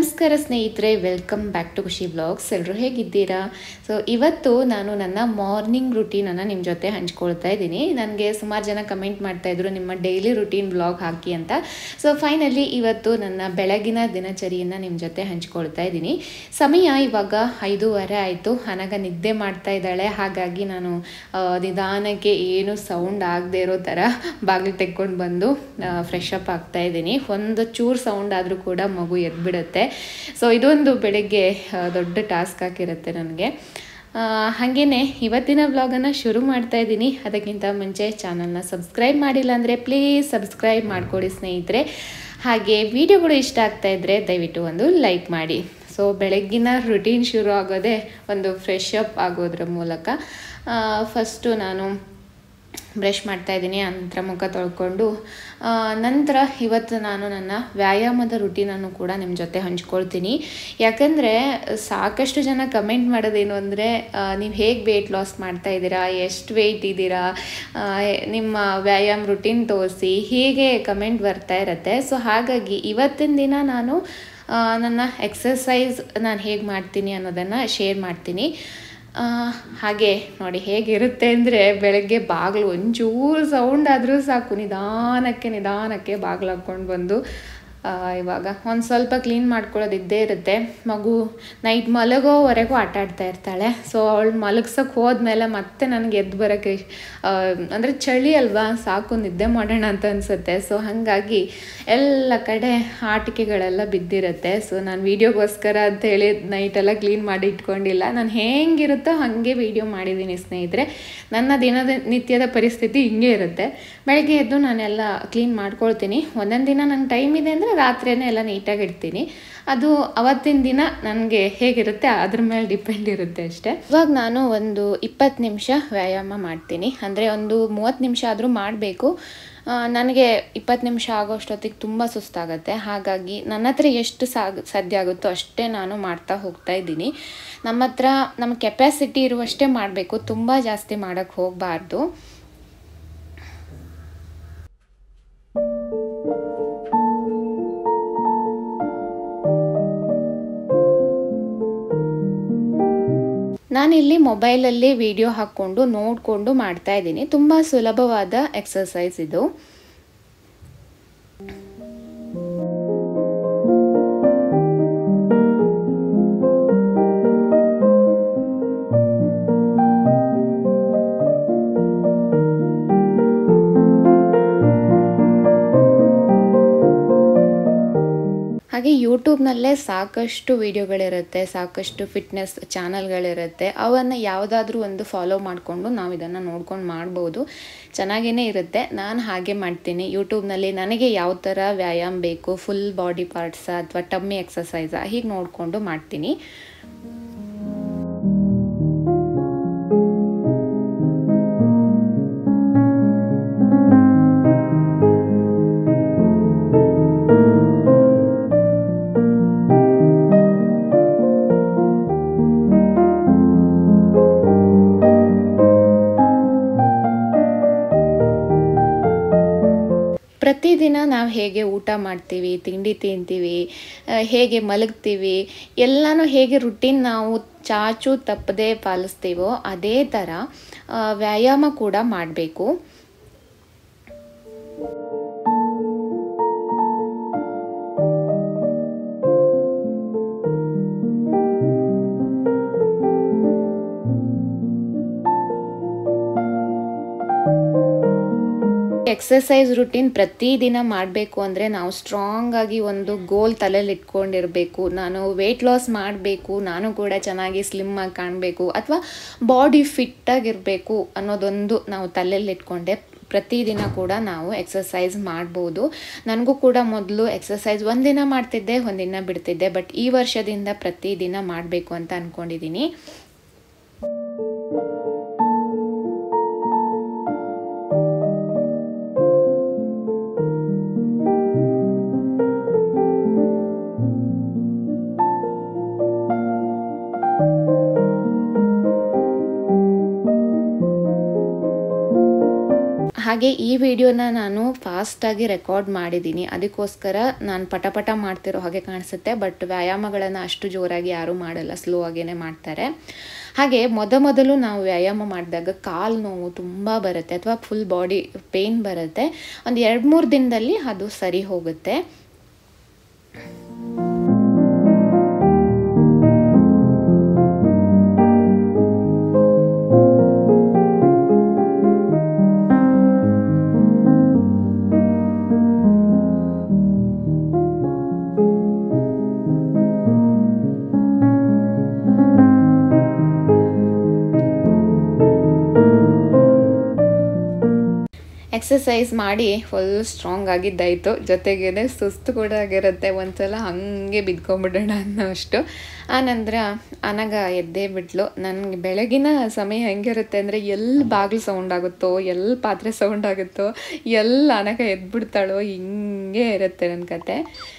ನಮಸ್ಕಾರ ಸ್ನೇಹಿತರೆ welcome back to Khushi blogs ಎಲ್ಲರೂ ಹೇಗಿದ್ದೀರಾ ಸೊ ಇವತ್ತು ನಾನು ನನ್ನ ಮಾರ್ನಿಂಗ್ ರುಟೀನನ್ನು ನಿಮ್ಮ ಜೊತೆ ಹಂಚ್ಕೊಳ್ತಾ ಇದ್ದೀನಿ ನನಗೆ ಸುಮಾರು ಜನ ಕಮೆಂಟ್ ಮಾಡ್ತಾ ಇದ್ರು ನಿಮ್ಮ ಡೈಲಿ ರುಟೀನ್ ಬ್ಲಾಗ್ ಹಾಕಿ ಅಂತ ಸೊ ಫೈನಲಿ ಇವತ್ತು ನನ್ನ ಬೆಳಗಿನ ದಿನಚರಿಯನ್ನು ನಿಮ್ಮ ಜೊತೆ ಹಂಚ್ಕೊಳ್ತಾ ಇದ್ದೀನಿ ಸಮಯ ಇವಾಗ ಐದೂವರೆ ಆಯಿತು ಅನಗ ನಿದ್ದೆ ಮಾಡ್ತಾ ಇದ್ದಾಳೆ ಹಾಗಾಗಿ ನಾನು ಆ, ನಿಧಾನಕ್ಕೆ ಏನು ಸೌಂಡ್ ಆಗದೆ ಇರೋ ಥರ ಬಾಗಿಲು ತೆಕ್ಕೊಂಡು ಬಂದು ಫ್ರೆಶ್ ಅಪ್ ಆಗ್ತಾ ಇದ್ದೀನಿ ಒಂದು ಚೂರು ಸೌಂಡ್ ಆದರೂ ಕೂಡ ಮಗು ಎದ್ಬಿಡುತ್ತೆ ಸೊ ಇದೊಂದು ಬೆಳಗ್ಗೆ ಆ, ದೊಡ್ಡ ಟಾಸ್ಕ್ ಆಗಿರುತ್ತೆ ನನಗೆ ಹಾಗೆಯೇ ಇವತ್ತಿನ ವ್ಲಾಗನ್ನು ಶುರು ಮಾಡ್ತಾ ಇದ್ದೀನಿ ಅದಕ್ಕಿಂತ ಮುಂಚೆ ಚಾನಲ್ನ ಸಬ್ಸ್ಕ್ರೈಬ್ ಮಾಡಿಲ್ಲ ಅಂದರೆ ಪ್ಲೀಸ್ ಸಬ್ಸ್ಕ್ರೈಬ್ ಮಾಡಿಕೊಡಿ ಸ್ನೇಹಿತರೆ ಹಾಗೆ ವಿಡಿಯೋಗಳು ಇಷ್ಟ ಆಗ್ತಾ ಇದ್ದರೆ ದಯವಿಟ್ಟು ಒಂದು ಲೈಕ್ ಮಾಡಿ ಸೊ ಬೆಳಗ್ಗಿನ ರುಟೀನ್ ಶುರು ಆಗೋದೇ ಒಂದು ಫ್ರೆಶ್ ಅಪ್ ಆಗೋದ್ರ ಮೂಲಕ ಫಸ್ಟು ನಾನು ಬ್ರಷ್ ಮಾಡ್ತಾ ಇದ್ದೀನಿ ನಂತರ ಮುಖ ತೊಳ್ಕೊಂಡು ಆ, ನಂತರ ಇವತ್ತು ನಾನು ನನ್ನ ವ್ಯಾಯಾಮದ ರುಟೀನನ್ನು ಕೂಡ ನಿಮ್ಮ ಜೊತೆ ಹಂಚ್ಕೊಳ್ತೀನಿ ಯಾಕಂದರೆ ಸಾಕಷ್ಟು ಜನ ಕಮೆಂಟ್ ಮಾಡೋದೇನು ಅಂದರೆ ನೀವು ಹೇಗೆ ವೆಯ್ಟ್ ಲಾಸ್ ಮಾಡ್ತಾ ಇದ್ದೀರಾ ಎಷ್ಟು ವೆಯ್ಟ್ ಇದ್ದೀರಾ ಆ, ನಿಮ್ಮ ವ್ಯಾಯಾಮ ರುಟೀನ್ ತೋರಿಸಿ ಹೀಗೆ ಕಮೆಂಟ್ ಬರ್ತಾ ಇರುತ್ತೆ ಸೊ ಹಾಗಾಗಿ ಇವತ್ತಿನ ದಿನ ನಾನು ಆ, ನನ್ನ ಎಕ್ಸಸೈಸ್ ನಾನು ಹೇಗೆ ಮಾಡ್ತೀನಿ ಅನ್ನೋದನ್ನು ಶೇರ್ ಮಾಡ್ತೀನಿ ಆ, ಹಾಗೆ ನೋಡಿ ಹೇಗಿರುತ್ತೆ ಅಂದರೆ ಬೆಳಗ್ಗೆ ಬಾಗಿಲು ಒಂಚೂರು ಸೌಂಡ್ ಆದರೂ ಸಾಕು ನಿಧಾನಕ್ಕೆ ನಿಧಾನಕ್ಕೆ ಬಾಗಿಲು ಹಾಕ್ಕೊಂಡು ಬಂದು ಆ, ಇವಾಗ ಒಂದು ಸ್ವಲ್ಪ ಕ್ಲೀನ್ ಮಾಡ್ಕೊಳ್ಳೋದು ಇದ್ದೇ ಇರುತ್ತೆ ಮಗು ನೈಟ್ ಮಲಗೋವರೆಗೂ ಆಟ ಆಡ್ತಾ ಇರ್ತಾಳೆ ಸೊ ಅವಳು ಮಲಗ್ಸೋಕೆ ಹೋದ್ಮೇಲೆ ಮತ್ತೆ ನನಗೆ ಎದ್ದು ಬರೋಕ್ಕೆ ಅಂದರೆ ಚಳಿ ಅಲ್ವಾ ಸಾಕು ನಿದ್ದೆ ಮಾಡೋಣ ಅಂತ ಅನಿಸುತ್ತೆ ಸೊ ಹಾಗಾಗಿ ಎಲ್ಲ ಕಡೆ ಆಟಿಕೆಗಳೆಲ್ಲ ಬಿದ್ದಿರುತ್ತೆ ಸೊ ನಾನು ವೀಡಿಯೋಗೋಸ್ಕರ ಅಂತ ಹೇಳಿ ನೈಟೆಲ್ಲ ಕ್ಲೀನ್ ಮಾಡಿ ಇಟ್ಕೊಂಡಿಲ್ಲ ನಾನು ಹೇಗಿರುತ್ತೋ ಹಾಗೆ ವೀಡಿಯೋ ಮಾಡಿದ್ದೀನಿ ಸ್ನೇಹಿತರೆ ನನ್ನ ದಿನದ ನಿತ್ಯದ ಪರಿಸ್ಥಿತಿ ಹಿಂಗೆ ಇರುತ್ತೆ ಬೆಳಗ್ಗೆ ಎದ್ದು ನಾನೆಲ್ಲ ಕ್ಲೀನ್ ಮಾಡ್ಕೊಳ್ತೀನಿ ಒಂದೊಂದು ದಿನ ನಂಗೆ ಟೈಮ್ ಇದೆ ಅಂದರೆ ರಾತ್ರಿಯೇ ಎಲ್ಲ ನೀಟಾಗಿ ಇಡ್ತೀನಿ ಅದು ಅವತ್ತಿನ ದಿನ ನನಗೆ ಹೇಗಿರುತ್ತೆ ಅದ್ರ ಮೇಲೆ ಡಿಪೆಂಡ್ ಇರುತ್ತೆ ಅಷ್ಟೇ ಇವಾಗ ನಾನು ಒಂದು ಇಪ್ಪತ್ತು ನಿಮಿಷ ವ್ಯಾಯಾಮ ಮಾಡ್ತೀನಿ ಅಂದರೆ ಒಂದು ಮೂವತ್ತು ನಿಮಿಷ ಆದರೂ ಮಾಡಬೇಕು ನನಗೆ ಇಪ್ಪತ್ತು ನಿಮಿಷ ಆಗೋಷ್ಟೊತ್ತಿಗೆ ತುಂಬ ಸುಸ್ತಾಗುತ್ತೆ ಹಾಗಾಗಿ ನನ್ನ ಹತ್ರ ಎಷ್ಟು ಸಾಗ್ ಸಾಧ್ಯ ಆಗುತ್ತೋ ಅಷ್ಟೇ ನಾನು ಮಾಡ್ತಾ ಹೋಗ್ತಾ ಇದ್ದೀನಿ ನಮ್ಮ ಹತ್ರ ನಮ್ಮ ಕೆಪಾಸಿಟಿ ಇರುವಷ್ಟೇ ಮಾಡಬೇಕು ತುಂಬ ಜಾಸ್ತಿ ಮಾಡೋಕ್ಕೆ ಹೋಗಬಾರ್ದು ನಾನಿಲ್ಲಿ ಮೊಬೈಲಲ್ಲಿ ವಿಡಿಯೋ ಹಾಕ್ಕೊಂಡು ನೋಡಿಕೊಂಡು ಮಾಡ್ತಾ ಇದ್ದೀನಿ ತುಂಬ ಸುಲಭವಾದ ಎಕ್ಸಸೈಸ್ ಇದು ಹಾಗೆ ಯೂಟ್ಯೂಬ್ನಲ್ಲೇ ಸಾಕಷ್ಟು ವಿಡಿಯೋಗಳಿರುತ್ತೆ ಸಾಕಷ್ಟು ಫಿಟ್ನೆಸ್ ಚಾನಲ್ಗಳಿರುತ್ತೆ ಅವನ್ನು ಯಾವುದಾದ್ರೂ ಒಂದು ಫಾಲೋ ಮಾಡಿಕೊಂಡು ನಾವು ಇದನ್ನು ನೋಡ್ಕೊಂಡು ಮಾಡ್ಬೋದು ಚೆನ್ನಾಗೇ ಇರುತ್ತೆ ನಾನು ಹಾಗೆ ಮಾಡ್ತೀನಿ ಯೂಟ್ಯೂಬ್ನಲ್ಲಿ ನನಗೆ ಯಾವ ಥರ ವ್ಯಾಯಾಮ ಬೇಕು ಫುಲ್ ಬಾಡಿ ಪಾರ್ಟ್ಸಾ ಅಥವಾ ಟಮ್ಮಿ ಎಕ್ಸಸೈಸಾ ಹೀಗೆ ನೋಡಿಕೊಂಡು ಮಾಡ್ತೀನಿ ಪ್ರತಿದಿನ ನಾವು ಹೇಗೆ ಊಟ ಮಾಡ್ತೀವಿ ತಿಂಡಿ ತಿಂತೀವಿ ಆ, ಹೇಗೆ ಮಲಗ್ತೀವಿ ಎಲ್ಲನೂ ಹೇಗೆ ರುಟೀನ್ ನಾವು ಚಾಚು ತಪ್ಪದೆ ಪಾಲಿಸ್ತೀವೋ ಅದೇ ಥರ ಆ, ವ್ಯಾಯಾಮ ಕೂಡ ಮಾಡಬೇಕು ಎಕ್ಸಸೈಸ್ ರುಟೀನ್ ಪ್ರತಿದಿನ ಮಾಡಬೇಕು ಅಂದರೆ ನಾವು ಸ್ಟ್ರಾಂಗ್ ಆಗಿ ಒಂದು ಗೋಲ್ ತಲೆಯಲ್ಲಿ ಇಟ್ಕೊಂಡಿರಬೇಕು ನಾನು ವೆಯ್ಟ್ ಲಾಸ್ ಮಾಡಬೇಕು ನಾನು ಕೂಡ ಚೆನ್ನಾಗಿ ಸ್ಲಿಮ್ ಆಗಿ ಕಾಣಬೇಕು ಅಥವಾ ಬಾಡಿ ಫಿಟ್ಟಾಗಿರಬೇಕು ಅನ್ನೋದೊಂದು ನಾವು ತಲೆಯಲ್ಲಿ ಇಟ್ಕೊಂಡೆ ಪ್ರತಿದಿನ ಕೂಡ ನಾವು ಎಕ್ಸಸೈಸ್ ಮಾಡ್ಬೋದು ನನಗೂ ಕೂಡ ಮೊದಲು ಎಕ್ಸಸೈಸ್ ಒಂದಿನ ಮಾಡ್ತಿದ್ದೆ ಒಂದಿನ ಬಿಡ್ತಿದ್ದೆ ಬಟ್ ಈ ವರ್ಷದಿಂದ ಪ್ರತಿದಿನ ಮಾಡಬೇಕು ಅಂತ ಅಂದ್ಕೊಂಡಿದ್ದೀನಿ ಹಾಗೆ ಈ ವಿಡಿಯೋನ ನಾನು ಫಾಸ್ಟಾಗಿ ರೆಕಾರ್ಡ್ ಮಾಡಿದ್ದೀನಿ ಅದಕ್ಕೋಸ್ಕರ ನಾನು ಪಟ ಪಟ ಮಾಡ್ತಿರೋ ಹಾಗೆ ಕಾಣಿಸುತ್ತೆ ಬಟ್ ವ್ಯಾಯಾಮಗಳನ್ನು ಅಷ್ಟು ಜೋರಾಗಿ ಯಾರೂ ಮಾಡಲ್ಲ ಸ್ಲೋ ಆಗೇ ಮಾಡ್ತಾರೆ ಹಾಗೆ ಮೊದ ಮೊದಲು ನಾವು ವ್ಯಾಯಾಮ ಮಾಡಿದಾಗ ಕಾಲು ನೋವು ತುಂಬ ಬರುತ್ತೆ ಅಥವಾ ಫುಲ್ ಬಾಡಿ ಪೇಯ್ನ್ ಬರುತ್ತೆ ಒಂದು ಎರಡು ಮೂರು ದಿನದಲ್ಲಿ ಅದು ಸರಿ ಹೋಗುತ್ತೆ ಎಕ್ಸಸೈಸ್ ಮಾಡಿ ಫುಲ್ ಸ್ಟ್ರಾಂಗ್ ಆಗಿದ್ದಾಯಿತು ಜೊತೆಗೇನೆ ಸುಸ್ತು ಕೂಡ ಆಗಿರುತ್ತೆ ಒಂದ್ಸಲ ಹಾಗೆ ಬಿದ್ಕೊಂಬಿಡೋಣ ಅನ್ನೋ ಅಷ್ಟು ಆನಂತರ ಅನಗ ಎದ್ದೇ ಬಿಟ್ಲು ನನಗೆ ಬೆಳಗಿನ ಸಮಯ ಹೆಂಗಿರುತ್ತೆ ಅಂದರೆ ಎಲ್ಲಿ ಬಾಗಿಲು ಸೌಂಡ್ ಆಗುತ್ತೋ ಎಲ್ಲಿ ಪಾತ್ರೆ ಸೌಂಡ್ ಆಗುತ್ತೋ ಎಲ್ಲಿ ಅನಗ ಎದ್ಬಿಡ್ತಾಳೋ ಹಿಂಗೆ ಇರುತ್ತೆ ನನ್ನ ಕತೆ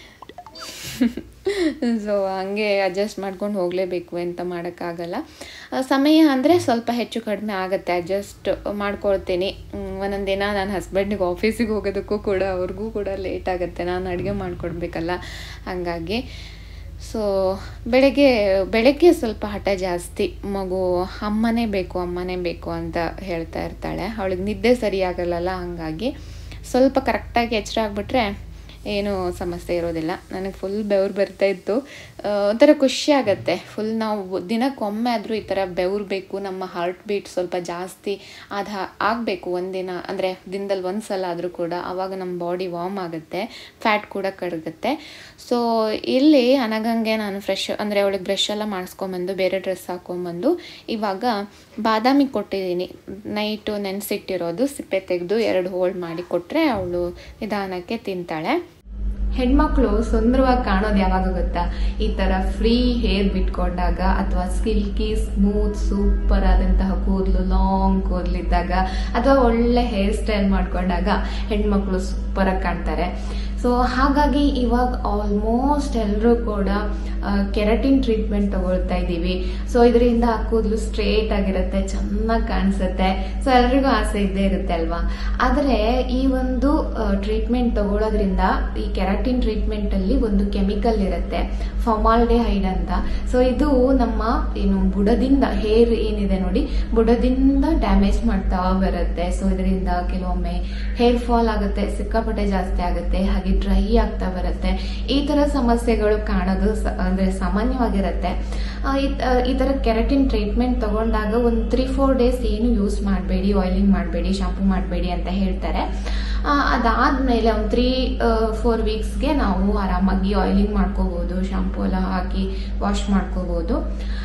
ಸೊ ಹಂಗೆ ಅಡ್ಜಸ್ಟ್ ಮಾಡ್ಕೊಂಡು ಹೋಗಲೇಬೇಕು ಅಂತ ಮಾಡೋಕ್ಕಾಗಲ್ಲ ಸಮಯ ಅಂದರೆ ಸ್ವಲ್ಪ ಹೆಚ್ಚು ಕಡಿಮೆ ಆಗುತ್ತೆ ಅಡ್ಜಸ್ಟ್ ಮಾಡ್ಕೊಳ್ತೀನಿ ಒಂದೊಂದು ದಿನ ನನ್ನ ಹಸ್ಬೆಂಡಿಗೆ ಆಫೀಸಿಗೆ ಹೋಗೋದಕ್ಕೂ ಕೂಡ ಅವ್ರಿಗೂ ಕೂಡ ಲೇಟ್ ಆಗುತ್ತೆ ನಾನು ಅಡುಗೆ ಮಾಡಿಕೊಡ್ಬೇಕಲ್ಲ ಹಾಗಾಗಿ ಸೊ ಬೆಳಗ್ಗೆ ಬೆಳಗ್ಗೆ ಸ್ವಲ್ಪ ಹಠ ಜಾಸ್ತಿ ಮಗು ಅಮ್ಮನೇ ಬೇಕು ಅಮ್ಮನೇ ಬೇಕು ಅಂತ ಹೇಳ್ತಾ ಇರ್ತಾಳೆ ಅವಳಿಗೆ ನಿದ್ದೆ ಸರಿಯಾಗಲ್ಲಲ್ಲ ಹಾಗಾಗಿ ಸ್ವಲ್ಪ ಕರೆಕ್ಟಾಗಿ ಎಚ್ಚರ ಆಗಿಬಿಟ್ರೆ ಏನೂ ಸಮಸ್ಯೆ ಇರೋದಿಲ್ಲ ನನಗೆ ಫುಲ್ ಬೆವ್ರು ಬರ್ತಾ ಇತ್ತು ಒಂಥರ ಖುಷಿ ಆಗುತ್ತೆ ಫುಲ್ ನಾವು ದಿನಕ್ಕೊಮ್ಮೆ ಆದರೂ ಈ ಥರ ಬೆವ್ರು ಬೇಕು ನಮ್ಮ ಹಾರ್ಟ್ ಬೀಟ್ ಸ್ವಲ್ಪ ಜಾಸ್ತಿ ಅದು ಆಗಬೇಕು ಒಂದಿನ ಅಂದರೆ ದಿನದಲ್ಲಿ ಒಂದು ಸಲ ಆದರೂ ಕೂಡ ಆವಾಗ ನಮ್ಮ ಬಾಡಿ ವಾರ್ಮ್ ಆಗುತ್ತೆ ಫ್ಯಾಟ್ ಕೂಡ ಕರಗುತ್ತೆ ಸೊ ಇಲ್ಲಿ ಅನಗಂಗೆ ನಾನು ಫ್ರೆಶ್ ಅಂದರೆ ಅವಳಿಗೆ ಬ್ರಷ್ ಎಲ್ಲ ಮಾಡಿಸ್ಕೊಂಬಂದು ಬೇರೆ ಡ್ರೆಸ್ ಹಾಕ್ಕೊಂಬಂದು ಇವಾಗ ಬಾದಾಮಿ ಕೊಟ್ಟಿದ್ದೀನಿ ನೈಟು ನೆನೆಸಿಟ್ಟಿರೋದು ಸಿಪ್ಪೆ ತೆಗೆದು ಎರಡು ಹೋಲ್ಡ್ ಮಾಡಿ ಕೊಟ್ಟರೆ ಅವಳು ನಿಧಾನಕ್ಕೆ ತಿಂತಾಳೆ ಹೆಣ್ಮಕ್ಳು ಸುಂದರವಾಗಿ ಕಾಣೋದು ಯಾವಾಗ ಗೊತ್ತಾ ಈ ಥರ ಫ್ರೀ ಹೇರ್ ಬಿಟ್ಕೊಂಡಾಗ ಅಥವಾ ಸಿಲ್ಕಿ ಸ್ಮೂತ್ ಸೂಪರ್ ಆದಂತಹ ಕೂದಲು ಲಾಂಗ್ ಕೂದಲಿದ್ದಾಗ ಅಥವಾ ಒಳ್ಳೆ ಹೇರ್ ಸ್ಟೈಲ್ ಮಾಡ್ಕೊಂಡಾಗ ಹೆಣ್ಮಕ್ಳು ಸೂಪರಾಗಿ ಕಾಣ್ತಾರೆ ಸೊ ಹಾಗಾಗಿ ಇವಾಗ ಆಲ್ಮೋಸ್ಟ್ ಎಲ್ಲರೂ ಕೂಡ ಕೆರಟಿನ್ ಟ್ರೀಟ್ಮೆಂಟ್ ತಗೊಳ್ತಾ ಇದ್ದೀವಿ ಸೊ ಇದರಿಂದ ಕೂದಲು ಸ್ಟ್ರೇಟ್ ಆಗಿರುತ್ತೆ ಚೆನ್ನಾಗಿ ಕಾಣಿಸುತ್ತೆ ಸೊ ಎಲ್ರಿಗೂ ಆಸೆ ಇದ್ದೇ ಇರುತ್ತೆ ಅಲ್ವಾ ಆದರೆ ಈ ಒಂದು ಟ್ರೀಟ್ಮೆಂಟ್ ತಗೊಳ್ಳೋದ್ರಿಂದ ಈ ಕೆರಾಟಿನ್ ಟ್ರೀಟ್ಮೆಂಟಲ್ಲಿ ಒಂದು ಕೆಮಿಕಲ್ ಇರುತ್ತೆ ಫಮಾಲ್ಡೆಹೈಡ್ ಅಂತ ಸೊ ಇದು ನಮ್ಮ ಏನು ಬುಡದಿಂದ ಹೇರ್ ಏನಿದೆ ನೋಡಿ ಬುಡದಿಂದ ಡ್ಯಾಮೇಜ್ ಮಾಡ್ತಾ ಬರುತ್ತೆ ಸೊ ಇದರಿಂದ ಕೆಲವೊಮ್ಮೆ ಹೇರ್ ಫಾಲ್ ಆಗುತ್ತೆ ಸಿಕ್ಕಾಪಟ್ಟೆ ಜಾಸ್ತಿ ಆಗುತ್ತೆ ಹಾಗೆ ಡ್ರೈ ಆಗ್ತಾ ಬರುತ್ತೆ ಈ ಥರ ಸಮಸ್ಯೆಗಳು ಕಾಣೋದು ಅಂದರೆ ಸಾಮಾನ್ಯವಾಗಿರುತ್ತೆ ಈ ಥರ ಕೆರಟಿನ್ ಟ್ರೀಟ್ಮೆಂಟ್ ತಗೊಂಡಾಗ ಒಂದು ತ್ರೀ ಫೋರ್ ಡೇಸ್ ಏನು ಯೂಸ್ ಮಾಡಬೇಡಿ ಆಯಿಲಿಂಗ್ ಮಾಡಬೇಡಿ ಶಾಂಪು ಮಾಡಬೇಡಿ ಅಂತ ಹೇಳ್ತಾರೆ ಅದಾದಮೇಲೆ ಒಂದು ತ್ರೀ ಫೋರ್ ವೀಕ್ಸ್ಗೆ ನಾವು ಆರಾಮಾಗಿ ಆಯಿಲಿಂಗ್ ಮಾಡ್ಕೋಬೋದು ಶಾಂಪು ಎಲ್ಲ ಹಾಕಿ ವಾಶ್ ಮಾಡ್ಕೋಬೋದು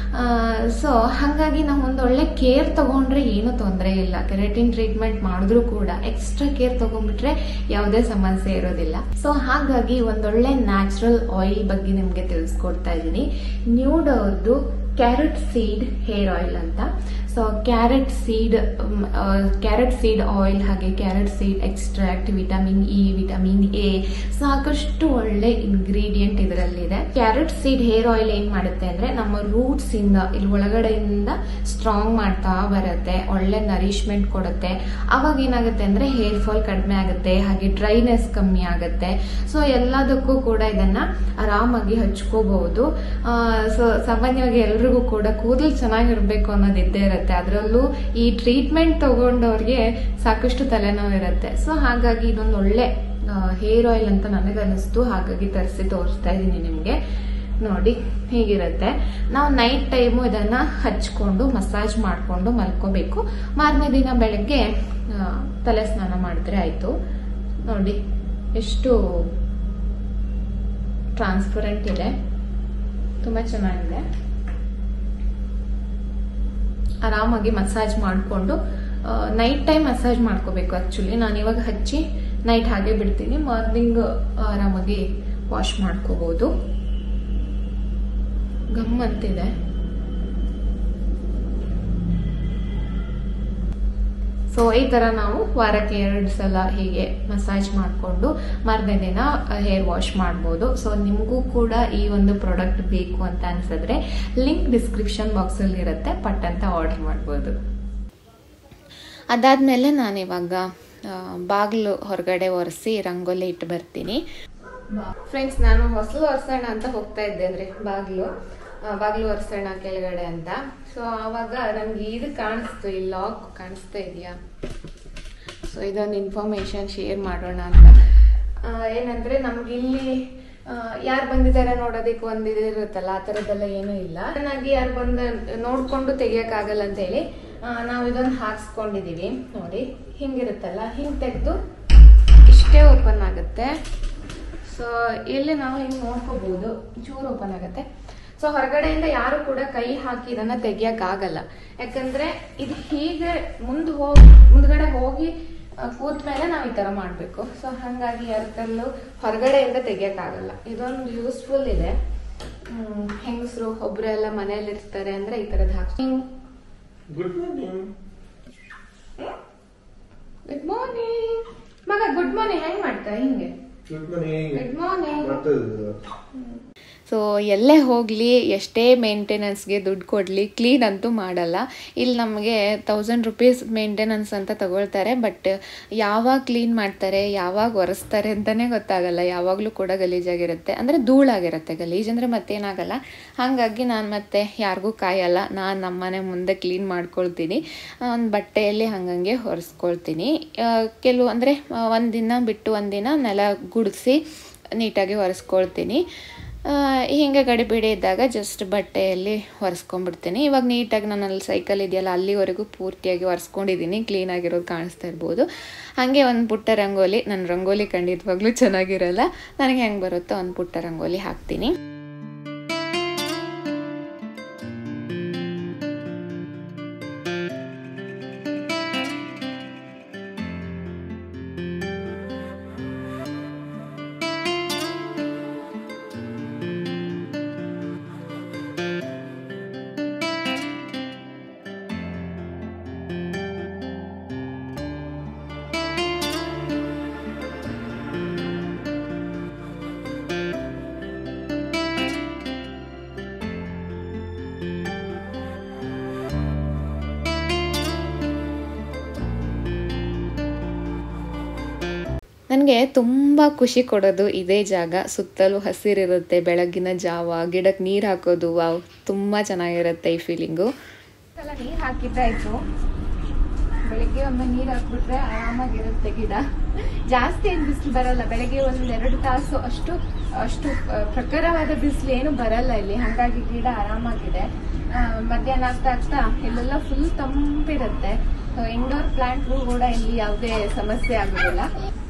ಸೊ ಹಾಗಾಗಿ ನಾವು ಒಂದು ಒಳ್ಳೆ ಕೇರ್ ತಗೊಂಡ್ರೆ ಏನೂ ತೊಂದರೆ ಇಲ್ಲ ಕೆರೆಟಿನ್ ಟ್ರೀಟ್ಮೆಂಟ್ ಮಾಡಿದ್ರೂ ಕೂಡ ಎಕ್ಸ್ಟ್ರಾ ಕೇರ್ ತಗೊಂಡ್ಬಿಟ್ರೆ ಯಾವುದೇ ಸಮಸ್ಯೆ ಇರೋದಿಲ್ಲ ಸೊ ಹಾಗಾಗಿ ಒಂದೊಳ್ಳೆ ನ್ಯಾಚುರಲ್ ಆಯಿಲ್ ಬಗ್ಗೆ ನಿಮಗೆ ತಿಳಿಸ್ಕೊಡ್ತಾ ಇದ್ದೀನಿ ನ್ಯೂಡ್ ಅವ್ರದ್ದು ಕ್ಯಾರೆಟ್ ಸೀಡ್ ಹೇರ್ ಆಯಿಲ್ ಅಂತ so carrot seed carrot seed oil ಹಾಗೆ carrot seed extract vitamin E vitamin A ಸಾಕಷ್ಟು ಒಳ್ಳೆ ಇಂಗ್ರೀಡಿಯೆಂಟ್ ಇದರಲ್ಲಿದೆ ಕ್ಯಾರೆಟ್ ಸೀಡ್ ಹೇರ್ ಆಯಿಲ್ ಏನ್ ಮಾಡುತ್ತೆ ಅಂದ್ರೆ ನಮ್ಮ ರೂಟ್ಸ್ ಇಂದ ಇಲ್ಲಿ ಒಳಗಡೆಯಿಂದ ಸ್ಟ್ರಾಂಗ್ ಮಾಡ್ತಾ ಬರುತ್ತೆ ಒಳ್ಳೆ ನರಿಶ್ಮೆಂಟ್ ಕೊಡುತ್ತೆ ಅವಾಗ ಏನಾಗುತ್ತೆ ಅಂದ್ರೆ ಹೇರ್ ಫಾಲ್ ಕಡಿಮೆ ಆಗುತ್ತೆ ಹಾಗೆ ಡ್ರೈನೆಸ್ ಕಮ್ಮಿ ಆಗುತ್ತೆ ಸೊ ಎಲ್ಲದಕ್ಕೂ ಕೂಡ ಇದನ್ನ ಆರಾಮಾಗಿ ಹಚ್ಕೋಬಹುದು ಸೊ ಸಾಮಾನ್ಯವಾಗಿ ಎಲ್ರಿಗೂ ಕೂಡ ಕೂದಲು ಚೆನ್ನಾಗಿರ್ಬೇಕು ಅನ್ನೋದು ಇದ್ದೇ ಇರುತ್ತೆ ಅದರಲ್ಲೂ ಈ ಟ್ರೀಟ್ಮೆಂಟ್ ತಗೊಂಡವ್ರಿಗೆ ಸಾಕಷ್ಟು ತಲೆನೋವು ಇರುತ್ತೆ ಸೊ ಹಾಗಾಗಿ ಇದೊಂದು ಒಳ್ಳೆ ಹೇರ್ ಆಯಿಲ್ ಅಂತ ನನಗನ್ನಿಸ್ತು ಹಾಗಾಗಿ ತರಿಸಿ ತೋರಿಸ್ತಾ ಇದ್ದೀನಿ ನಿಮಗೆ ನೋಡಿ ಹೀಗಿರುತ್ತೆ ನಾವು ನೈಟ್ ಟೈಮು ಇದನ್ನ ಹಚ್ಕೊಂಡು ಮಸಾಜ್ ಮಾಡಿಕೊಂಡು ಮಲ್ಕೋಬೇಕು ಮಾರನೇ ದಿನ ಬೆಳಗ್ಗೆ ತಲೆ ಸ್ನಾನ ಮಾಡಿದ್ರೆ ಆಯ್ತು ನೋಡಿ ಎಷ್ಟು ಟ್ರಾನ್ಸ್ಪರೆಂಟ್ ಇದೆ ತುಂಬಾ ಚೆನ್ನಾಗಿದೆ ಆರಾಮಾಗಿ ಮಸಾಜ್ ಮಾಡಿಕೊಂಡು ನೈಟ್ ಟೈಮ್ ಮಸಾಜ್ ಮಾಡ್ಕೋಬೇಕು ಆ್ಯಕ್ಚುಲಿ ನಾನು ಇವಾಗ ಹಚ್ಚಿ ನೈಟ್ ಹಾಗೆ ಬಿಡ್ತೀನಿ ಮಾರ್ನಿಂಗ್ ಆರಾಮಾಗಿ ವಾಶ್ ಮಾಡ್ಕೋಬೋದು ಗಮ್ ಅಂತಿದೆ ಸೊ ಈ ಥರ ನಾವು ವಾರಕ್ಕೆ ಎರಡು ಸಲ ಹೀಗೆ ಮಸಾಜ್ ಮಾಡಿಕೊಂಡು ಮಾರನೇ ದಿನ ಹೇರ್ ವಾಶ್ ಮಾಡ್ಬೋದು ಸೊ ನಿಮಗೂ ಕೂಡ ಈ ಒಂದು ಪ್ರಾಡಕ್ಟ್ ಬೇಕು ಅಂತ ಅನ್ಸಿದ್ರೆ ಲಿಂಕ್ ಡಿಸ್ಕ್ರಿಪ್ಷನ್ ಬಾಕ್ಸಲ್ಲಿ ಇರುತ್ತೆ ಪಟ್ ಅಂತ ಆರ್ಡರ್ ಮಾಡ್ಬೋದು ಅದಾದಮೇಲೆ ನಾನು ಇವಾಗ ಬಾಗಿಲು ಹೊರಗಡೆ ಒರೆಸಿ ರಂಗೋಲಿ ಇಟ್ಟು ಬರ್ತೀನಿ ಫ್ರೆಂಡ್ಸ್ ನಾನು ಹೊಸಲು ಒರೆಸೋಣ ಅಂತ ಹೋಗ್ತಾ ಇದ್ದೆ ಅಂದರೆ ಬಾಗಿಲು ಬಾಗಿಲು ಒರೆಸೋಣ ಕೆಳಗಡೆ ಅಂತ ಸೊ ಆವಾಗ ನನಗೆ ಇದು ಕಾಣಿಸ್ತು ಈ ಲಾಕ್ ಕಾಣಿಸ್ತಾ ಇದೆಯಾ ಸೊ ಇದೊಂದು ಇನ್ಫಾರ್ಮೇಶನ್ ಶೇರ್ ಮಾಡೋಣ ಅಂತ ಆ, ಏನಂದ್ರೆ ನಮ್ಗೆ ಇಲ್ಲಿ ಯಾರು ಬಂದಿದ್ದಾರೆ ನೋಡೋದಕ್ಕೆ ಒಂದು ಇದು ಇರುತ್ತಲ್ಲ ಆ ಥರದ್ದೆಲ್ಲ ಏನೂ ಇಲ್ಲ ಚೆನ್ನಾಗಿ ಯಾರು ಬಂದ ನೋಡ್ಕೊಂಡು ತೆಗಿಯೋಕ್ಕಾಗಲ್ಲ ಅಂತ ಹೇಳಿ ಆ, ನಾವು ಇದೊಂದು ಹಾಕ್ಸ್ಕೊಂಡಿದೀವಿ ನೋಡಿ ಹಿಂಗಿರುತ್ತಲ್ಲ ಹಿಂಗೆ ತೆಗೆದು ಇಷ್ಟೇ ಓಪನ್ ಆಗುತ್ತೆ ಸೊ ಇಲ್ಲಿ ನಾವು ಹಿಂಗೆ ನೋಡ್ಕೋಬಹುದು ಚೂರು ಓಪನ್ ಆಗುತ್ತೆ ಸೊ ಹೊರಗಡೆಯಿಂದ ಯಾರು ಕೂಡ ಕೈ ಹಾಕಿ ಇದನ್ನ ತೆಗಿಯಕ್ಕಾಗಲ್ಲ ಯಾಕಂದ್ರೆ ಇದು ಹೀಗೆ ಮುಂದೆ ಹೋಗಿ ಮುಂದ್ಗಡೆ ಹೋಗಿ ಆ, ಕೂತ್ ಮೇಲೆ ನಾವು ಈ ತರ ಮಾಡ್ಬೇಕು ಸೊ ಹಂಗಾಗಿ ಯಾರಲ್ಲೂ ಹೊರಗಡೆಯಿಂದ ತೆಗಿಯಕ್ಕಾಗಲ್ಲ ಇದೊಂದು ಯೂಸ್ಫುಲ್ ಇದೆ ಹೆಂಗಸರು ಒಬ್ರೆಲ್ಲ ಮನೇಲಿ ಇರ್ತಾರೆ ಅಂದ್ರೆ ಈ ತರದ್ ಹಾಕಿ ಗುಡ್ ಮಾರ್ನಿಂಗ್ ಗುಡ್ ಮಾರ್ನಿಂಗ್ ಮಗ ಗುಡ್ ಮಾರ್ನಿಂಗ್ ಹೆಂಗ್ ಮಾಡ್ತಾ ಹಿಂಗೆ ಗುಡ್ ಮಾರ್ನಿಂಗ್ ಗುಡ್ ಮಾರ್ನಿಂಗ್ ಮಾಡ್ತದ ಸೊ ಎಲ್ಲೇ ಹೋಗಲಿ ಎಷ್ಟೇ ಮೇಂಟೆನೆನ್ಸ್ಗೆ ದುಡ್ಡು ಕೊಡಲಿ ಕ್ಲೀನ್ ಅಂತೂ ಮಾಡಲ್ಲ ಇಲ್ಲಿ ನಮಗೆ ತೌಸಂಡ್ ರುಪೀಸ್ ಮೇಂಟೆನೆನ್ಸ್ ಅಂತ ತಗೊಳ್ತಾರೆ ಬಟ್ ಯಾವಾಗ ಕ್ಲೀನ್ ಮಾಡ್ತಾರೆ ಯಾವಾಗ ಒರೆಸ್ತಾರೆ ಅಂತಲೇ ಗೊತ್ತಾಗಲ್ಲ ಯಾವಾಗಲೂ ಕೂಡ ಗಲೀಜಾಗಿರುತ್ತೆ ಅಂದರೆ ಧೂಳಾಗಿರುತ್ತೆ ಗಲೀಜ್ ಅಂದರೆ ಮತ್ತೇನಾಗಲ್ಲ ಹಾಗಾಗಿ ನಾನು ಮತ್ತೆ ಯಾರಿಗೂ ಕಾಯಲ್ಲ ನಾನು ನಮ್ಮನೆ ಮುಂದೆ ಕ್ಲೀನ್ ಮಾಡ್ಕೊಳ್ತೀನಿ ಒಂದು ಬಟ್ಟೆಯಲ್ಲಿ ಹಂಗಂಗೆ ಒರೆಸ್ಕೊಳ್ತೀನಿ ಆ, ಕೆಲವು ಅಂದರೆ ಒಂದು ದಿನ ಬಿಟ್ಟು ಒಂದಿನ ನೆಲ ಗುಡಿಸಿ ನೀಟಾಗಿ ಒರೆಸ್ಕೊಳ್ತೀನಿ ಆ, ಹಿಂಗೆ ಗಡಿಬಿಡಿ ಇದ್ದಾಗ ಜಸ್ಟ್ ಬಟ್ಟೆಯಲ್ಲಿ ಒರೆಸ್ಕೊಂಡ್ಬಿಡ್ತೀನಿ ಇವಾಗ ನೀಟಾಗಿ ನಾನು ಅಲ್ಲಿ ಸೈಕಲ್ ಇದೆಯಲ್ಲ ಅಲ್ಲಿವರೆಗೂ ಪೂರ್ತಿಯಾಗಿ ಒರೆಸ್ಕೊಂಡಿದ್ದೀನಿ ಕ್ಲೀನಾಗಿರೋದು ಕಾಣಿಸ್ತಾ ಇರ್ಬೋದು ಹಾಗೆ ಒಂದು ಪುಟ್ಟ ರಂಗೋಲಿ ನನ್ನ ರಂಗೋಲಿ ಖಂಡಿತವಾಗ್ಲೂ ಚೆನ್ನಾಗಿರಲ್ಲ ನನಗೆ ಹೆಂಗೆ ಬರುತ್ತೋ ಒಂದು ಪುಟ್ಟ ರಂಗೋಲಿ ಹಾಕ್ತೀನಿ ನನಗೆ ತುಂಬ ಖುಷಿ ಕೊಡೋದು ಇದೇ ಜಾಗ ಸುತ್ತಲೂ ಹಸಿರಿರುತ್ತೆ ಬೆಳಗಿನ ಜಾವ ಗಿಡಕ್ಕೆ ನೀರು ಹಾಕೋದು ವಾವ್ ತುಂಬ ಚೆನ್ನಾಗಿರುತ್ತೆ ಈ ಫೀಲಿಂಗು ನೀರು ಹಾಕಿದ್ದಾಯ್ತು ಬೆಳಿಗ್ಗೆ ಒಮ್ಮೆ ನೀರು ಹಾಕ್ಬಿಟ್ರೆ ಆರಾಮಾಗಿರುತ್ತೆ ಗಿಡ ಜಾಸ್ತಿ ಏನು ಬಿಸಿಲು ಬರಲ್ಲ ಬೆಳಗ್ಗೆ ಒಂದು ಎರಡು ತಾಸು ಅಷ್ಟು ಅಷ್ಟು ಆ, ಪ್ರಖರವಾದ ಬಿಸಿಲು ಏನು ಬರಲ್ಲ ಇಲ್ಲಿ ಹಾಗಾಗಿ ಗಿಡ ಆರಾಮಾಗಿದೆ ಆ, ಮಧ್ಯಾಹ್ನ ಆಗ್ತಾ ಆಗ್ತಾ ಇಲ್ಲೆಲ್ಲ ಫುಲ್ ತಂಪಿರುತ್ತೆ ಇಂಡೋರ್ ಪ್ಲಾಂಟ್ಗೂ ಕೂಡ ಇಲ್ಲಿ ಯಾವುದೇ ಸಮಸ್ಯೆ ಆಗೋದಿಲ್ಲ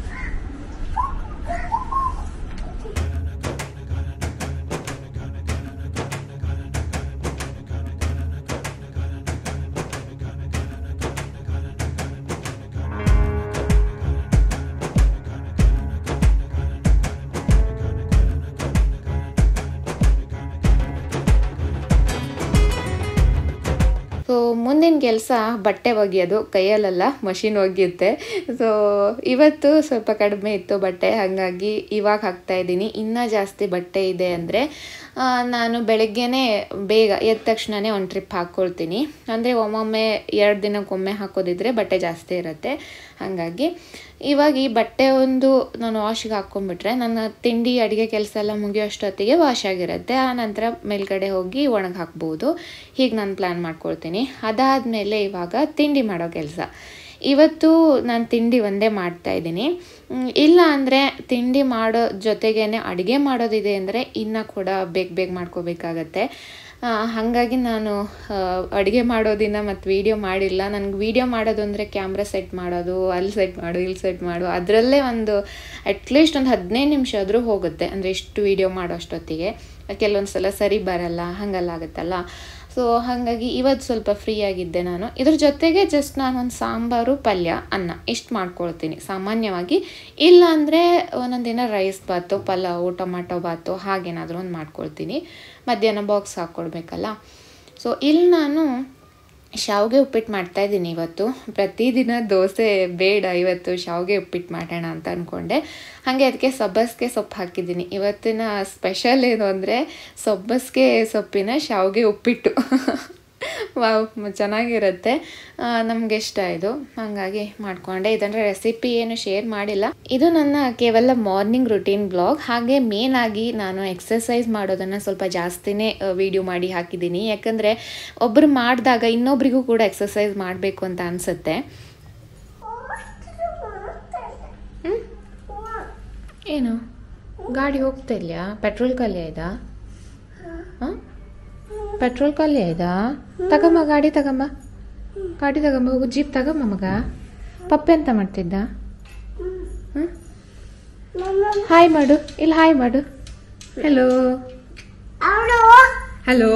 ಸೊ ಮುಂದಿನ ಕೆಲಸ ಬಟ್ಟೆ ಒಗೆಯೋದು ಕೈಯಲ್ಲೆಲ್ಲ ಮಷಿನ್ ಒಗೆಯುತ್ತೆ ಸೊ ಇವತ್ತು ಸ್ವಲ್ಪ ಕಡಿಮೆ ಇತ್ತು ಬಟ್ಟೆ ಹಾಗಾಗಿ ಇವಾಗ ಹಾಕ್ತಾ ಇದ್ದೀನಿ ಇನ್ನೂ ಜಾಸ್ತಿ ಬಟ್ಟೆ ಇದೆ ಅಂದರೆ ನಾನು ಬೆಳಗ್ಗೆನೇ ಬೇಗ ಎದ್ದ ತಕ್ಷಣವೇ ಒಂದು ಟ್ರಿಪ್ ಹಾಕ್ಕೊಳ್ತೀನಿ ಅಂದರೆ ಒಮ್ಮೊಮ್ಮೆ ಎರಡು ದಿನಕ್ಕೊಮ್ಮೆ ಹಾಕೋದಿದ್ರೆ ಬಟ್ಟೆ ಜಾಸ್ತಿ ಇರುತ್ತೆ ಹಾಗಾಗಿ ಇವಾಗ ಈ ಬಟ್ಟೆ ಒಂದು ನಾನು ವಾಶಿಗೆ ಹಾಕ್ಕೊಂಡ್ಬಿಟ್ರೆ ನನ್ನ ತಿಂಡಿ ಅಡುಗೆ ಕೆಲಸ ಎಲ್ಲ ಮುಗಿಯೋಷ್ಟೊತ್ತಿಗೆ ವಾಶ್ ಆಗಿರುತ್ತೆ ಆ ನಂತರ ಮೇಲ್ಗಡೆ ಹೋಗಿ ಒಣಗಿ ಹಾಕ್ಬೋದು ಹೀಗೆ ನಾನು ಪ್ಲ್ಯಾನ್ ಮಾಡ್ಕೊಳ್ತೀನಿ ಅದಾದಮೇಲೆ ಇವಾಗ ತಿಂಡಿ ಮಾಡೋ ಕೆಲಸ ಇವತ್ತು ನಾನು ತಿಂಡಿ ಒಂದೇ ಮಾಡ್ತಾ ಇದ್ದೀನಿ ಮ್, ಇಲ್ಲ ಅಂದರೆ ತಿಂಡಿ ಮಾಡೋ ಜೊತೆಗೇನೆ ಅಡುಗೆ ಮಾಡೋದಿದೆ ಅಂದರೆ ಇನ್ನೂ ಕೂಡ ಬೇಗ ಬೇಗ ಮಾಡ್ಕೋಬೇಕಾಗತ್ತೆ ಆ, ಹಾಗಾಗಿ ನಾನು ಅಡುಗೆ ಮಾಡೋದಿನ ಮತ್ತು ವೀಡಿಯೋ ಮಾಡಿಲ್ಲ ನನಗೆ ವೀಡಿಯೋ ಮಾಡೋದು ಅಂದರೆ ಕ್ಯಾಮ್ರಾ ಸೆಟ್ ಮಾಡೋದು ಅಲ್ಲಿ ಸೆಟ್ ಮಾಡು ಇಲ್ಲಿ ಸೆಟ್ ಮಾಡು ಅದರಲ್ಲೇ ಒಂದು ಅಟ್ಲೀಸ್ಟ್ ಒಂದು ಹದಿನೈದು ನಿಮಿಷ ಆದರೂ ಹೋಗುತ್ತೆ ಅಂದರೆ ಇಷ್ಟು ವೀಡಿಯೋ ಮಾಡೋ ಅಷ್ಟೊತ್ತಿಗೆ ಕೆಲವೊಂದು ಸಲ ಸರಿ ಬರಲ್ಲ ಹಾಗೆಲ್ಲ ಆಗುತ್ತಲ್ಲ ಸೊ ಹಾಗಾಗಿ ಇವತ್ತು ಸ್ವಲ್ಪ ಫ್ರೀ ಆಗಿದ್ದೆ ನಾನು ಇದ್ರ ಜೊತೆಗೆ ಜಸ್ಟ್ ನಾನು ಒಂದು ಸಾಂಬಾರು ಪಲ್ಯ ಅನ್ನ ಇಷ್ಟು ಮಾಡ್ಕೊಳ್ತೀನಿ ಸಾಮಾನ್ಯವಾಗಿ ಇಲ್ಲ ಅಂದರೆ ಒಂದೊಂದು ದಿನ ರೈಸ್ ಬಾತು ಪಲಾವು ಟೊಮಾಟೊ ಬಾತು ಹಾಗೇನಾದರೂ ಒಂದು ಮಾಡ್ಕೊಳ್ತೀನಿ ಮಧ್ಯಾಹ್ನ ಬಾಕ್ಸ್ ಹಾಕ್ಕೊಡ್ಬೇಕಲ್ಲ ಸೊ ಇಲ್ಲಿ ನಾನು ಶಾವಿಗೆ ಉಪ್ಪಿಟ್ಟು ಮಾಡ್ತಾ ಇದ್ದೀನಿ ಇವತ್ತು ಪ್ರತಿದಿನ ದೋಸೆ ಬೇಡ ಇವತ್ತು ಶಾವಿಗೆ ಉಪ್ಪಿಟ್ಟು ಮಾಡೋಣ ಅಂತ ಅಂದ್ಕೊಂಡೆ ಹಾಗೆ ಅದಕ್ಕೆ ಸಬ್ಬಸಿಗೆ ಸೊಪ್ಪು ಹಾಕಿದ್ದೀನಿ ಇವತ್ತಿನ ಸ್ಪೆಷಲ್ ಏನು ಅಂದರೆ ಸಬ್ಬಸಿಗೆ ಸೊಪ್ಪಿನ ಶಾವಿಗೆ ಉಪ್ಪಿಟ್ಟು ವಾವ್ ಮ- ಚೆನ್ನಾಗಿರುತ್ತೆ ನಮಗೆ ಇಷ್ಟ ಇದು ಹಾಗಾಗಿ ಮಾಡ್ಕೊಂಡೆ ಇದಂದ್ರೆ ರೆಸಿಪಿ ಏನು ಶೇರ್ ಮಾಡಿಲ್ಲ ಇದು ನನ್ನ ಕೇವಲ ಮಾರ್ನಿಂಗ್ ರುಟೀನ್ ಬ್ಲಾಗ್ ಹಾಗೆ ಮೇನ್ ಆಗಿ ನಾನು ಎಕ್ಸಸೈಸ್ ಮಾಡೋದನ್ನು ಸ್ವಲ್ಪ ಜಾಸ್ತಿನೇ ವಿಡಿಯೋ ಮಾಡಿ ಹಾಕಿದ್ದೀನಿ ಯಾಕಂದರೆ ಒಬ್ಬರು ಮಾಡಿದಾಗ ಇನ್ನೊಬ್ರಿಗೂ ಕೂಡ ಎಕ್ಸಸೈಸ್ ಮಾಡಬೇಕು ಅಂತ ಅನಿಸುತ್ತೆ ಏನು ಗಾಡಿ ಹೋಗ್ತಾ ಇಲ್ಲ ಪೆಟ್ರೋಲ್ ಖಾಲಿ ಆಯ್ತಾ ಹಾಂ ಪೆಟ್ರೋಲ್ ಖಾಲಿ ಆಯ್ತಾ ತಗಮ್ಮ ಗಾಡಿ ತಗಮ್ಮ ಗಾಡಿ ತಗಮ್ಮ ಹೋಗು ಜೀಪ್ ತಗಮ್ಮ ಮಗ ಪಪ್ಪೆ ಅಂತ ಮಾಡ್ತಿದ್ದ ಹ್ಮ್? ಹಾಯ್ ಮಾಡು ಇಲ್ಲಿ ಹಾಯ್ ಮಾಡು ಹಲೋ ಹಲೋ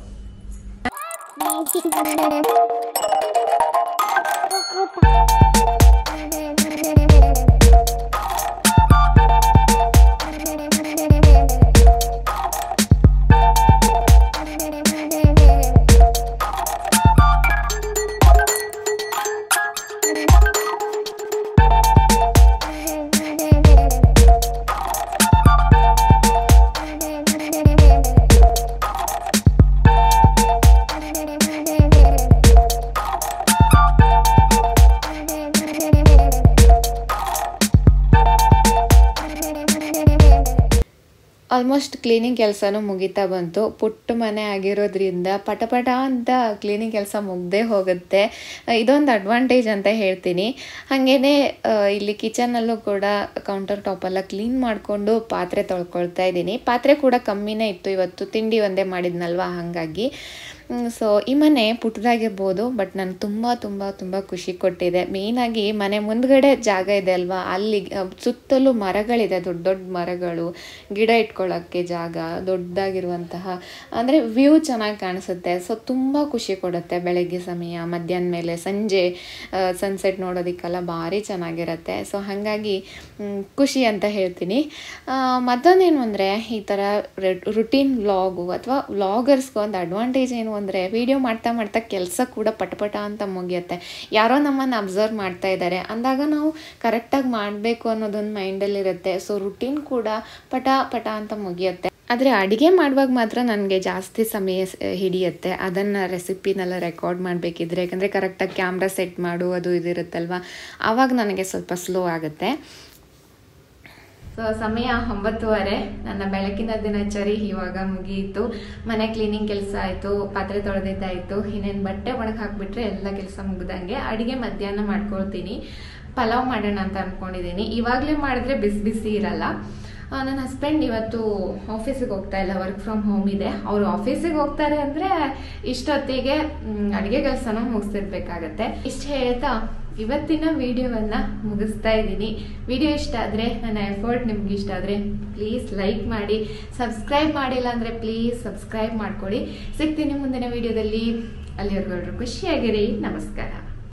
ಆಲ್ಮೋಸ್ಟ್ ಕ್ಲೀನಿಂಗ್ ಕೆಲಸನೂ ಮುಗಿತಾ ಬಂತು ಪುಟ್ಟ ಮನೆ ಆಗಿರೋದ್ರಿಂದ ಪಟಪಟ ಅಂತ ಕ್ಲೀನಿಂಗ್ ಕೆಲಸ ಮುಗ್ದೇ ಹೋಗುತ್ತೆ ಇದೊಂದು ಅಡ್ವಾಂಟೇಜ್ ಅಂತ ಹೇಳ್ತೀನಿ ಹಾಗೇನೆ ಇಲ್ಲಿ ಕಿಚನಲ್ಲೂ ಕೂಡ ಕೌಂಟರ್ ಟಾಪೆಲ್ಲ ಕ್ಲೀನ್ ಮಾಡಿಕೊಂಡು ಪಾತ್ರೆ ತೊಳ್ಕೊಳ್ತಾ ಇದ್ದೀನಿ ಪಾತ್ರೆ ಕೂಡ ಕಮ್ಮಿನೇ ಇತ್ತು ಇವತ್ತು ತಿಂಡಿ ಒಂದೇ ಮಾಡಿದ್ನಲ್ವಾ ಹಾಗಾಗಿ ಸೊ ಈ ಮನೆ ಪುಟ್ಟದಾಗಿರ್ಬೋದು ಬಟ್ ನಾನು ತುಂಬ ತುಂಬ ತುಂಬ ಖುಷಿ ಕೊಟ್ಟಿದೆ ಮೇಯ್ನಾಗಿ ಮನೆ ಮುಂದ್ಗಡೆ ಜಾಗ ಇದೆ ಅಲ್ವಾ ಅಲ್ಲಿ ಆ, ಸುತ್ತಲೂ ಮರಗಳಿದೆ ದೊಡ್ಡ ದೊಡ್ಡ ಮರಗಳು ಗಿಡ ಇಟ್ಕೊಳ್ಳೋಕ್ಕೆ ಜಾಗ ದೊಡ್ಡದಾಗಿರುವಂತಹ ಅಂದರೆ ವ್ಯೂ ಚೆನ್ನಾಗಿ ಕಾಣಿಸುತ್ತೆ ಸೊ ತುಂಬ ಖುಷಿ ಕೊಡುತ್ತೆ ಬೆಳಗ್ಗೆ ಸಮಯ ಮಧ್ಯಾಹ್ನ ಮೇಲೆ ಸಂಜೆ ಸನ್ಸೆಟ್ ನೋಡೋದಕ್ಕೆಲ್ಲ ಭಾರಿ ಚೆನ್ನಾಗಿರುತ್ತೆ ಸೊ ಹಾಗಾಗಿ ಮ್, ಖುಷಿ ಅಂತ ಹೇಳ್ತೀನಿ ಆ, ಮತ್ತೊಂದೇನು ಅಂದರೆ ಈ ಥರ ರುಟೀನ್ ವ್ಲಾಗು ಅಥವಾ ವ್ಲಾಗರ್ಸ್ಗೆ ಒಂದು ಅಡ್ವಾಂಟೇಜ್ ಏನು ಅಂದರೆ ವಿಡಿಯೋ ಮಾಡ್ತಾ ಮಾಡ್ತಾ ಕೆಲಸ ಕೂಡ ಪಟಪಟ ಅಂತ ಮುಗಿಯುತ್ತೆ ಯಾರೋ ನಮ್ಮನ್ನು ಅಬ್ಸರ್ವ್ ಮಾಡ್ತಾ ಇದ್ದಾರೆ ಅಂದಾಗ ನಾವು ಕರೆಕ್ಟಾಗಿ ಮಾಡಬೇಕು ಅನ್ನೋದೊಂದು ಮೈಂಡಲ್ಲಿರುತ್ತೆ ಸೊ ರುಟೀನ್ ಕೂಡ ಪಟ ಪಟ ಅಂತ ಮುಗಿಯುತ್ತೆ ಆದರೆ ಅಡುಗೆ ಮಾಡುವಾಗ ಮಾತ್ರ ನನಗೆ ಜಾಸ್ತಿ ಸಮಯ ಸ- ಹಿಡಿಯುತ್ತೆ ಅದನ್ನು ರೆಸಿಪಿನೆಲ್ಲ ರೆಕಾರ್ಡ್ ಮಾಡಬೇಕಿದ್ರೆ ಯಾಕಂದರೆ ಕರೆಕ್ಟಾಗಿ ಕ್ಯಾಮ್ರಾ ಸೆಟ್ ಮಾಡು ಅದು ಇದು ಇರುತ್ತಲ್ವ ಆವಾಗ ನನಗೆ ಸ್ವಲ್ಪ ಸ್ಲೋ ಆಗುತ್ತೆ ಸೊ ಸಮಯ ಒಂಬತ್ತುವರೆ ನನ್ನ ಬೆಳಕಿನ ದಿನಚರಿ ಇವಾಗ ಮುಗಿಯಿತು ಮನೆ ಕ್ಲೀನಿಂಗ್ ಕೆಲಸ ಆಯಿತು ಪಾತ್ರೆ ತೊಳೆದಿದ್ದಾಯಿತು ಇನ್ನೇನು ಬಟ್ಟೆ ಒಣಗಿ ಹಾಕ್ಬಿಟ್ರೆ ಎಲ್ಲ ಕೆಲಸ ಮುಗ್ದಂಗೆ ಅಡುಗೆ ಮಧ್ಯಾಹ್ನ ಮಾಡ್ಕೊಳ್ತೀನಿ ಪಲಾವ್ ಮಾಡೋಣ ಅಂತ ಅಂದ್ಕೊಂಡಿದ್ದೀನಿ ಇವಾಗಲೇ ಮಾಡಿದ್ರೆ ಬಿಸಿ ಬಿಸಿ ಇರಲ್ಲ ಆ, ನನ್ನ ಹಸ್ಬೆಂಡ್ ಇವತ್ತು ಆಫೀಸಿಗೆ ಹೋಗ್ತಾ ಇಲ್ಲ ವರ್ಕ್ ಫ್ರಮ್ ಹೋಮ್ ಇದೆ ಅವರು ಆಫೀಸಿಗೆ ಹೋಗ್ತಾರೆ ಅಂದರೆ ಇಷ್ಟೊತ್ತಿಗೆ ಅಡುಗೆ ಕೆಲಸನ ಮುಗಿಸಿರ್ಬೇಕಾಗತ್ತೆ ಇಷ್ಟು ಹೇಳ್ತಾ ಇವತ್ತಿನ ವಿಡಿಯೋವನ್ನು ಮುಗಿಸ್ತಾ ಇದ್ದೀನಿ ವಿಡಿಯೋ ಇಷ್ಟ ಆದರೆ ನನ್ನ ಎಫರ್ಟ್ ನಿಮ್ಗೆ ಇಷ್ಟ ಆದರೆ ಪ್ಲೀಸ್ ಲೈಕ್ ಮಾಡಿ ಸಬ್ಸ್ಕ್ರೈಬ್ ಮಾಡಿಲ್ಲ ಅಂದರೆ ಪ್ಲೀಸ್ ಸಬ್ಸ್ಕ್ರೈಬ್ ಮಾಡ್ಕೊಳ್ಳಿ ಸಿಗ್ತೀನಿ ಮುಂದಿನ ವಿಡಿಯೋದಲ್ಲಿ ಅಲ್ಲಿವರೆಗೂ ಖುಷಿಯಾಗಿರಿ ನಮಸ್ಕಾರ